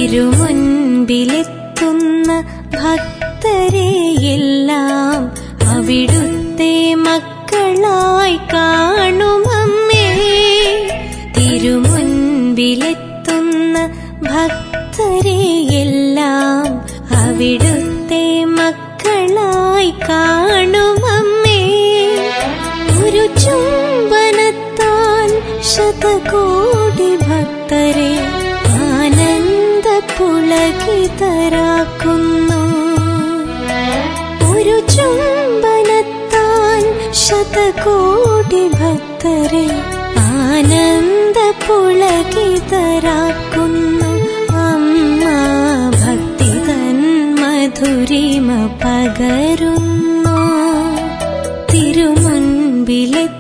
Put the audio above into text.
തിരുമുൻപിലെത്തുന്ന ഭക്തരെയെല്ലാം അവിടുത്തെ മക്കളായി കാണുമമ്മേ തിരുമുൻപിലെത്തുന്ന ഭക്തരെയെല്ലാം അവിടുത്തെ മക്കളായി കാണുമമ്മേ ഒരു ചുംബനത്താൽ ശതകോടി ഭക്തരെ ആനന്ദ പുളകിതരാക്കുന്നു ഒരു ചുംബനത്താൽ ശതകോടി ഭക്തരെ ആനന്ദ പുളകിതരാക്കുന്നു അമ്മ ഭക്തി തൻ മധുരിമ പകരുന്നു തിരുമുൻപിലെത്തുന്ന